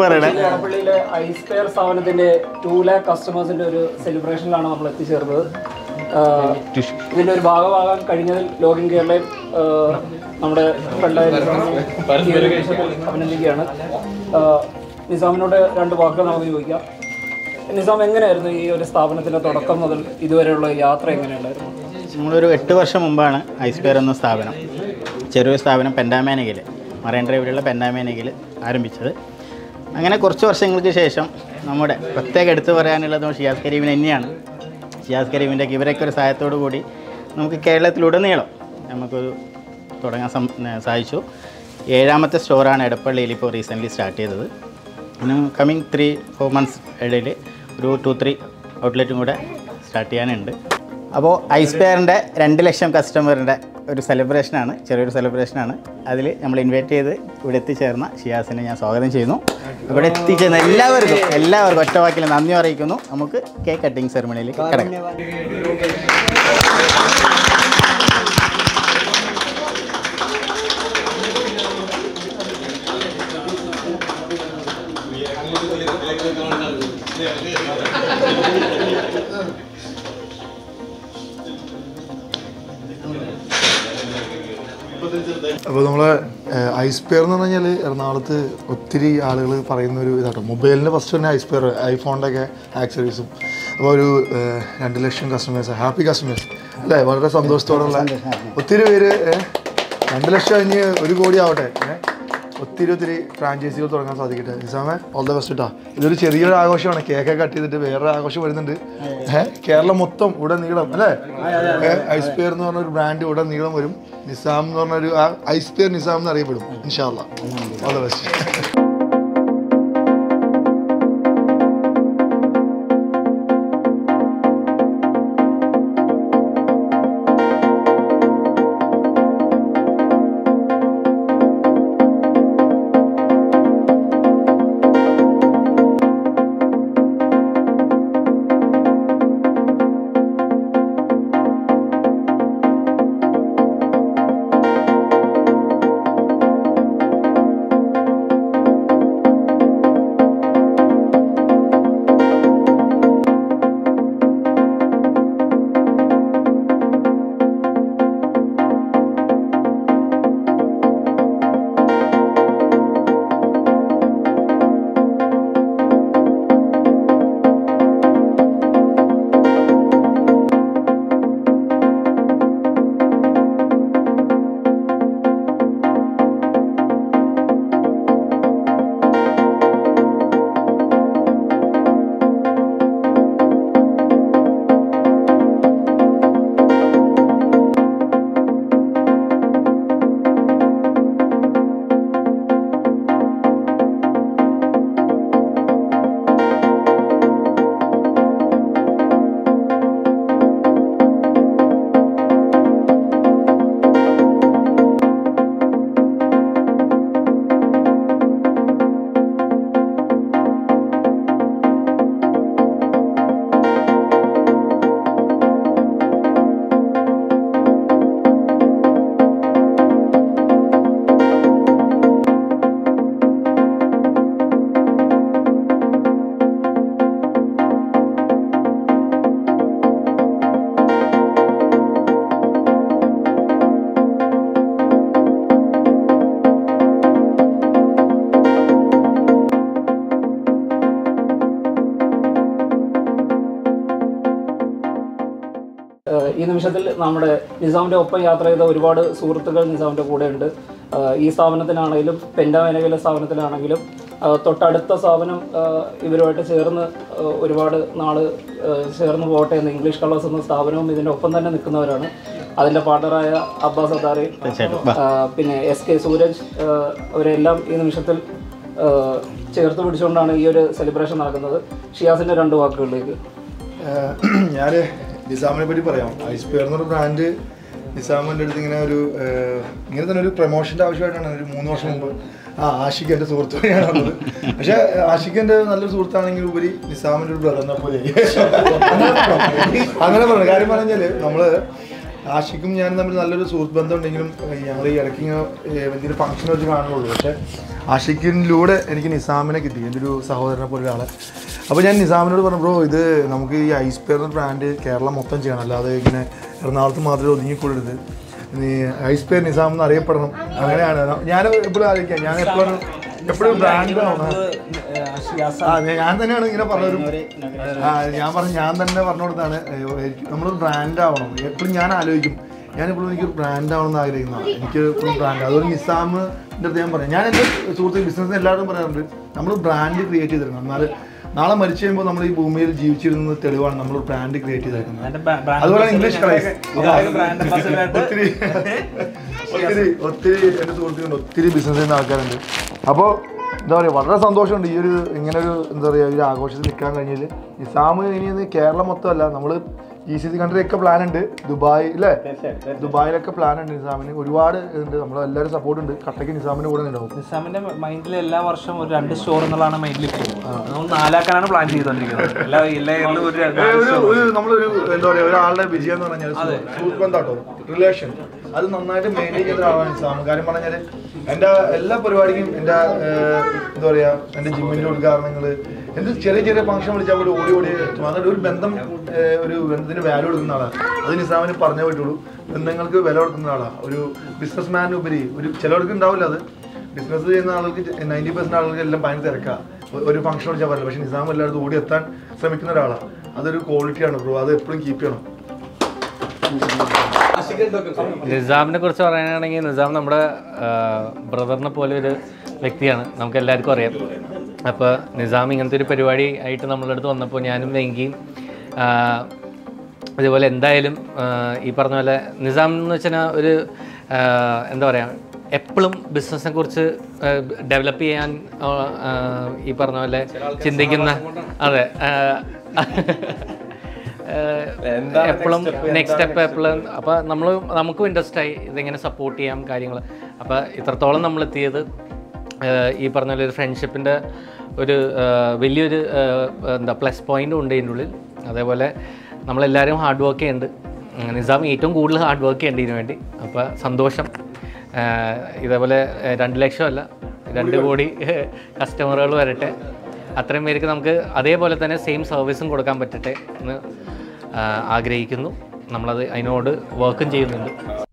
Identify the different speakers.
Speaker 1: പറയണേ
Speaker 2: എടപ്പള്ളിയിലെ eyes care സ്ഥാപനത്തിന്റെ ടു ലാക്ക് കസ്റ്റമേഴ്സിന്റെ ഒരു സെലിബ്രേഷനിലാണ് നമ്മൾ എത്തിച്ചേർന്നത് ആഹ് ഇതിന്റെ ഒരു ഭാഗമാകാൻ കഴിഞ്ഞതിൽ ലോഗിൻ കേരളയും ആഹ് നമ്മുടെ ഫ്രണ്ടായ നിസാമിനെയും ഈ ഒരു നിമിഷത്തിൽ അഭിനന്ദിക്കുകയാണ് ആഹ് നിസാമിനോട് രണ്ട് വാക്കുകൾ നമുക്ക് ചോദിക്കാം നിസാം എങ്ങനെയായിരുന്നു ഈ ഒരു സ്ഥാപനത്തിന്റെ തുടക്കം മുതൽ ഇതുവരെയുള്ള യാത്ര എങ്ങനെയുണ്ടായിരുന്നു
Speaker 1: നമ്മളൊരു എട്ട് വർഷം മുമ്പാണ് ഐസ്പെയർ എന്ന സ്ഥാപനം ചെറിയൊരു സ്ഥാപനം പെൻഡാമേനകിൽ മറൈൻ ഡ്രൈവിലുള്ള പെൻഡാമേനകിൽ ആരംഭിച്ചത് അങ്ങനെ കുറച്ച് വർഷങ്ങൾക്ക് ശേഷം നമ്മുടെ പ്രത്യേക എടുത്തു പറയാനുള്ളത് ഷിയാസ് കരീമിന് തന്നെയാണ് ഷിയാസ് കരീമിൻ്റെ ഇവരൊക്കെ ഒരു സഹായത്തോടു കൂടി നമുക്ക് കേരളത്തിലുടനീളം നമുക്കൊരു തുടങ്ങാൻ സം സാധിച്ചു ഏഴാമത്തെ സ്റ്റോറാണ് എടപ്പള്ളിയിൽ ഇപ്പോൾ റീസെൻ്റ്ലി സ്റ്റാർട്ട് ചെയ്തത് കമ്മിങ് ത്രീ ഫോർ മന്ത്സ് ഇടയിൽ ഒരു ടു ത്രീ ഔട്ട്ലെറ്റും കൂടെ സ്റ്റാർട്ട് ചെയ്യാനുണ്ട് അപ്പോൾ ഐസ് പെയറിൻ്റെ രണ്ട് ലക്ഷം കസ്റ്റമറിൻ്റെ ഒരു സെലിബ്രേഷനാണ് ചെറിയൊരു സെലിബ്രേഷനാണ് അതിൽ നമ്മൾ ഇൻവൈറ്റ് ചെയ്ത് ഇവിടെ എത്തിച്ചേർന്ന ഷിയാസിനെ ഞാൻ സ്വാഗതം ചെയ്യുന്നു ഇവിടെ എത്തിച്ചേർന്ന എല്ലാവർക്കും എല്ലാവർക്കും ഒറ്റ വാക്കിൽ നന്ദി അറിയിക്കുന്നു നമുക്ക് കേക്ക് കട്ടിങ് സെറിമണിയിലേക്ക് കിടക്കാം
Speaker 3: അപ്പോൾ നമ്മൾ ഐസ് പെയർ എന്ന് പറഞ്ഞു കഴിഞ്ഞാൽ എറണാകുളത്ത് ഒത്തിരി ആളുകൾ പറയുന്ന ഒരു ഇതാട്ടോ മൊബൈലിൻ്റെ ഫസ്റ്റ് തന്നെ ഐസ് പെയർ ഐഫോണിൻ്റെ ഒക്കെ ആക്സറീസും അപ്പോൾ ഒരു ഏഹ്, രണ്ട് ലക്ഷം കസ്റ്റമേഴ്സ് ഹാപ്പി കസ്റ്റമേഴ്സ് അല്ലേ വളരെ സന്തോഷത്തോടുള്ള ഒത്തിരി പേര് ഏഹ്, രണ്ട് ലക്ഷം കഴിഞ്ഞ് ഒരു കോടി ആവട്ടെ ഏഹ്, ഒത്തിരി ഒത്തിരി ഫ്രാഞ്ചൈസികൾ തുടങ്ങാൻ സാധിക്കട്ടെ നിസാമേ ഓൾ ദ ബെസ്റ്റ് കേട്ടോ ഇതൊരു ചെറിയൊരു ആഘോഷമാണ് കേക്ക് കട്ട് ചെയ്തിട്ട് വേറൊരു ആഘോഷം വരുന്നുണ്ട് ഏഹ് കേരളം മൊത്തം ഇവിടെ നീളം അല്ലേ ഐസ് പെയർ എന്ന് പറഞ്ഞ ഒരു ബ്രാൻഡ് ഇവിടെ നീളം വരും നിസാം എന്ന് പറഞ്ഞ ഒരു ഐസ് പെയർ നിസാം എന്ന് അറിയപ്പെടും ഇൻഷാല്ല ഓൾ ദ ബെസ്റ്റ്
Speaker 2: ആഹ് ഈ നിമിഷത്തിൽ നമ്മുടെ നിസാമിന്റെ ഒപ്പം യാത്ര ചെയ്ത ഒരുപാട് സുഹൃത്തുക്കൾ നിസാമിന്റെ കൂടെ ഉണ്ട് ആഹ് ഈ സ്ഥാപനത്തിനാണെങ്കിലും പെൻഡാമേനകയിലെ സ്ഥാപനത്തിലാണെങ്കിലും ആഹ് തൊട്ടടുത്ത സ്ഥാപനം ആഹ് ഇവരുമായിട്ട് ചേർന്ന് ആഹ് ഒരുപാട് നാള് ആഹ് ചേർന്ന് പോകട്ടെ എന്ന് ഇംഗ്ലീഷ് കളേഴ്സ് എന്ന സ്ഥാപനവും ഇതിന്റെ ഒപ്പം തന്നെ നിൽക്കുന്നവരാണ് അതിന്റെ പാർട്ണറായ അബ്ബാസ് അദാറി
Speaker 1: തീർച്ചയായിട്ടും വാ.
Speaker 2: ആഹ് പിന്നെ എസ് കെ സൂരജ് ആഹ് അവരെല്ലാം ഈ നിമിഷത്തിൽ ആഹ് ചേർത്ത് പിടിച്ചുകൊണ്ടാണ് ഈ ഒരു സെലിബ്രേഷൻ നടക്കുന്നത് ഷിയാസിന്റെ രണ്ട് വാക്കുകളിലേക്ക്
Speaker 3: ഞാൻ നിസാമിനെ പറ്റി പറയാം ഐസ് പെയർ എന്നൊരു ബ്രാൻഡ് നിസാമിൻ്റെ അടുത്ത് ഇങ്ങനെ ഒരു ഏഹ്, ഇങ്ങനെ തന്നെ ഒരു പ്രൊമോഷൻ്റെ ആവശ്യമായിട്ടാണ് ഒരു മൂന്ന് വർഷം മുമ്പ് ആ ആഷിഖ് എൻ്റെ സുഹൃത്ത് വഴിയാണ് വന്നത് പക്ഷേ ആഷിഖ് എൻ്റെ നല്ലൊരു സുഹൃത്താണെങ്കിൽ ഉപരി നിസാമിൻ്റെ ഒരു ബ്രദറിനെ പോലെ അങ്ങനെ പറഞ്ഞു കാര്യം പറഞ്ഞാൽ നമ്മൾ ആഷിക്കും ഞാൻ തമ്മിൽ നല്ലൊരു സുഹൃത്ത് ബന്ധം ഉണ്ടെങ്കിലും ഞങ്ങൾ ഈ ഇടയ്ക്ക് ഇങ്ങനെ ഏഹ്, എന്തെങ്കിലും ഫംഗ്ഷൻ വെച്ച് കാണുള്ളൂ പക്ഷേ ആഷിക്കിലൂടെ എനിക്ക് നിസാമിനെ കിട്ടി എൻ്റെ ഒരു സഹോദരനെ പോലെ ഒരാളെ അപ്പോൾ ഞാൻ നിസാമിനോട് പറഞ്ഞു ബ്രോ ഇത് നമുക്ക് ഈ ഐസ് പെയർ ബ്രാൻഡ് കേരളം മൊത്തം ചെയ്യണം അല്ലാതെ ഇങ്ങനെ എറണാകുളത്ത് മാത്രമേ ഒതുങ്ങിക്കൊള്ളരുത് നീ ഐസ് പെയർ നിസാം എന്ന് അറിയപ്പെടണം അങ്ങനെയാണ് ഞാൻ എപ്പോഴും ആലോചിക്കാം ഞാൻ എപ്പോഴും എപ്പോഴും ബ്രാൻഡ് ആവണം ആ അതെ, ഞാൻ തന്നെയാണ് ഇങ്ങനെ പറഞ്ഞൊരു ആ ഞാൻ പറഞ്ഞു ഞാൻ തന്നെ പറഞ്ഞു കൊടുത്താണ് നമ്മൾ ബ്രാൻഡ് ആവണം എപ്പോഴും ഞാൻ ആലോചിക്കും ഞാനിപ്പോഴും എനിക്ക് ബ്രാൻഡ് ആവണം എന്ന് ആഗ്രഹിക്കുന്നതാണ് എനിക്ക് എപ്പോഴും ബ്രാൻഡ് അതുകൊണ്ട് നിസാമിൻ്റെ അടുത്ത് ഞാൻ പറയാം ഞാൻ എൻ്റെ സുഹൃത്ത് ബിസിനസ്സിന് എല്ലാവരും പറയാറുണ്ട് നമ്മൾ ബ്രാൻഡ് ക്രിയേറ്റ് ചെയ്തിരുന്നു എന്നാൽ നാളെ മരിച്ചു കഴിയുമ്പോൾ നമ്മൾ ഈ ഭൂമിയിൽ ജീവിച്ചിരുന്നത് തെളിവാണ് നമ്മൾ ബ്രാൻഡ് ക്രിയേറ്റ് ചെയ്തേക്കുന്നത് അതുപോലെ ഇംഗ്ലീഷ് ക്രൈസ് ഒത്തിരി ഒത്തിരി ഒത്തിരി എൻ്റെ സുഹൃത്തുക്കളുണ്ട് ഒത്തിരി ബിസിനസ് ചെയ്യുന്ന ആൾക്കാരുണ്ട് അപ്പോൾ എന്താ പറയുക വളരെ സന്തോഷമുണ്ട് ഈ ഒരു ഇങ്ങനെ ഒരു എന്താ പറയുക ഒരു ആഘോഷത്തിൽ നിൽക്കാൻ കഴിഞ്ഞതിൽ നിസാമ് ഇനി ഇത് കേരളം മൊത്തമല്ല നമ്മൾ ജി സി സി കൺട്രിയൊക്കെ പ്ലാൻ ഉണ്ട് ദുബായ് അല്ലേ ദുബായിലൊക്കെ പ്ലാൻ ഉണ്ട് നിസാമിന് ഒരുപാട് ഉണ്ട് നമ്മൾ എല്ലാവരും സപ്പോർട്ട് ഉണ്ട് കട്ടയ്ക്ക് നിസാമിന് കൂടെ ഉണ്ടാവും
Speaker 4: നിസാമിന്റെ മൈൻഡിൽ എല്ലാ വർഷവും ഒരു രണ്ട് സ്റ്റോർ എന്നുള്ളതാണ് മൈൻഡിൽ നമ്മൾ നാലാക്കാനാണ് പ്ലാൻ ചെയ്തോണ്ടിരിക്കുന്നത് എല്ലാ എല്ലാ ഇയറിലും ഒരു രണ്ട്
Speaker 3: ഏ, ഒരു ഒരു നമ്മളൊരു എന്താ പറയുക ഒരാളുടെ വിജയം എന്ന് പറഞ്ഞാൽ സുഹൃത്ത് ബന്ധാട്ടോ റിലേഷൻ അത് നന്നായിട്ട് മെയിൻറ്റെയിൻ ചെയ്ത ഒരാളാണ് നിസാം കാര്യം പറഞ്ഞാൽ എൻ്റെ എല്ലാ പരിപാടിക്കും എൻ്റെ ഏഹ്, എന്താ പറയുക എൻ്റെ ജിമ്മിൻ്റെ ഉദ്ഘാടനങ്ങൾ എന്ത് ചെറിയ ചെറിയ ഫംഗ്ഷൻ വിളിച്ചാൽ പോലും ഓടി ഓടി എത്തും അതൊരു ഒരു ബന്ധം ഏഹ്, ഒരു ബന്ധത്തിന് വാല്യൂ കൊടുക്കുന്ന ആളാണ് അത് നിസാമിന് പറഞ്ഞേ പറ്റുള്ളൂ ബന്ധങ്ങൾക്ക് വില കൊടുക്കുന്ന ആളാണ് ഒരു ബിസിനസ് മാനിന് ഉപരി ഒരു ചിലവർക്ക് ഉണ്ടാവില്ല അത് ബിസിനസ് ചെയ്യുന്ന ആളുകൾക്ക് നയൻറ്റി പെർസെൻറ്റ് ആളുകൾക്ക് എല്ലാം ഭയങ്കര തിരക്കാം ഒരു ഫംഗ്ഷൻ വിളിച്ചാൽ പറ്റില്ല പക്ഷേ നിസാം എല്ലായിടത്തും ഓടി എത്താൻ ശ്രമിക്കുന്ന ഒരാളാണ് അതൊരു ക്വാളിറ്റിയാണ് ബ്രോ അത് എപ്പോഴും കീപ്പ് ചെയ്യണം
Speaker 4: നിസാമിനെ കുറിച്ച് പറയാനാണെങ്കിൽ നിസാം നമ്മുടെ ബ്രദറിനെ പോലെ ഒരു വ്യക്തിയാണ് നമുക്ക് എല്ലാവർക്കും അറിയാം അപ്പോൾ നിസാം ഇങ്ങനത്തെ ഒരു പരിപാടി ആയിട്ട് നമ്മളുടെ അടുത്ത് വന്നപ്പോൾ ഞാനും വെങ്കിയും ആ, ഇതുപോലെ എന്തായാലും ആ, ഈ പറഞ്ഞ പോലെ നിസാം എന്ന് വെച്ചാൽ ഒരു ആ, എന്താ പറയുക എപ്പോഴും ബിസിനസ്സിനെ കുറിച്ച് ഡെവലപ്പ് ചെയ്യാൻ ആ, ആ, ഈ പറഞ്ഞ പോലെ ചിന്തിക്കുന്ന അതെ ആ, എപ്പോഴും നെക്സ്റ്റ് സ്റ്റെപ്പ് എപ്പോഴും അപ്പോൾ നമ്മൾ നമുക്കും ഇൻട്രസ്റ്റ് ആയി ഇതെങ്ങനെ സപ്പോർട്ട് ചെയ്യാം കാര്യങ്ങൾ അപ്പോൾ ഇത്രത്തോളം നമ്മൾ എത്തിയത് ഏഹ് ഈ പറഞ്ഞ പോലെ ഒരു ഫ്രണ്ട്ഷിപ്പിൻ്റെ ഒരു ഏഹ് വലിയൊരു ഏഹ് എന്താ പ്ലസ് പോയിൻ്റും ഉണ്ട് ഇതിൻ്റെ ഉള്ളിൽ അതേപോലെ നമ്മളെല്ലാവരും ഹാർഡ് വർക്ക് ചെയ്യുന്നുണ്ട് നിസാം ഏറ്റവും കൂടുതൽ ഹാർഡ് വർക്ക് ചെയ്യേണ്ട ഇതിനു വേണ്ടി അപ്പോൾ സന്തോഷം ഏഹ് ഇതേപോലെ ഏഹ് രണ്ട് ലക്ഷമല്ല രണ്ട് കോടി കസ്റ്റമറുകൾ വരട്ടെ അത്രയും പേർക്ക് നമുക്ക് അതേപോലെ തന്നെ സെയിം സർവീസും കൊടുക്കാൻ പറ്റട്ടെ എന്ന് ആ, ആഗ്രഹിക്കുന്നു നമ്മളത് അതിനോട് വർക്കും ചെയ്യുന്നുണ്ട്